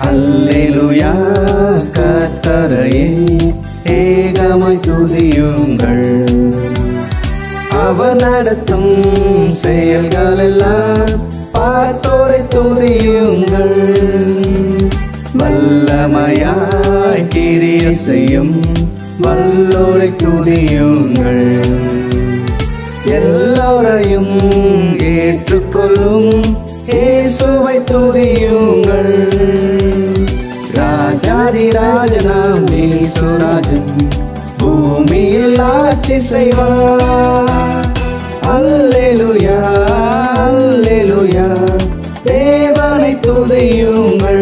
அல்லேலுயா கத்தரையே ஏகமாய் துதியுங்கள் அவர் நடத்தும் செயல்கள் எல்லாம் பார்த்தோரை துதியுங்கள் வல்லமையாய் கிரிய செய்யும் வல்லோரை துதியுங்கள் எல்லோரையும் ஏற்றுக்கொள்ளும் இயேசுவை துதியுங்கள் ராஜாதி ராஜனாம் இயேசுராஜன் பூமியில் ஆட்சி செய்வார் அல்லேலுயா அல்லேலுயா தேவனை துதியுங்கள்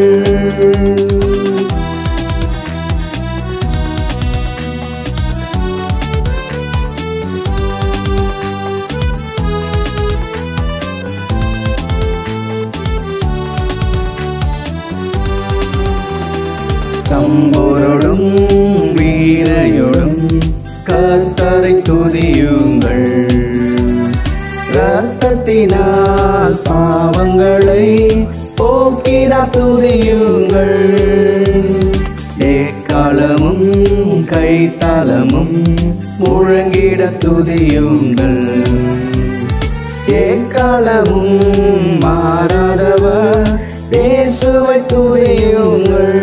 தம்போரோடும் வீணையோடும் கத்தரை துதியுங்கள் ரத்தத்தினால் பாவங்களை போக்கிடா துதியுங்கள் ஏக்காலமும் கைத்தாளமும் முழங்கிட துதியுங்கள் ஏக்காலமும் மாறாதவர் இயேசுவை துதியுங்கள்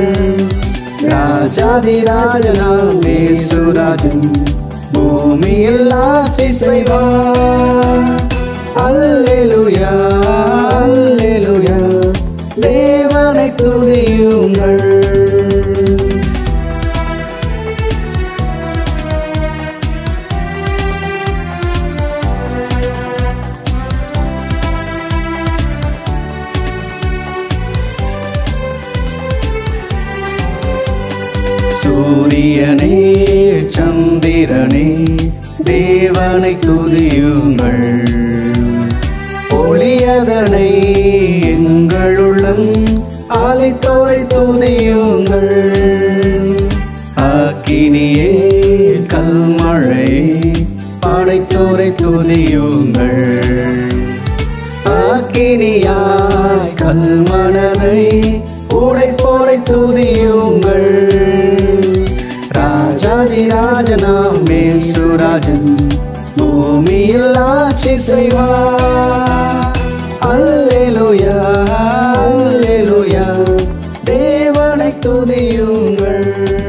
ராஜாதி ராஜனாம் இயேசுராஜன் பூமியில் ஆட்சி செய்வார் அல்லேலுயா அல்லேலுயா தேவனை துதியுங்கள் சூரியனே சந்திரனே தேவனை துதியுங்கள் ஒளியதனை எங்களுள்ளம் அலைத்தோரை துதியுங்கள் அக்கினியே கல்மழையே படைத்தோரை துதியுங்கள் அக்கினியாய் கல்மணனை உடைப்போரை துதியுங்கள் ராஜாதி ராஜனாம் மேசுராஜன் பூமியில் ஆட்சி செய்வார் அல்லேலுயா அல்லேலுயா தேவனை துதியுங்கள்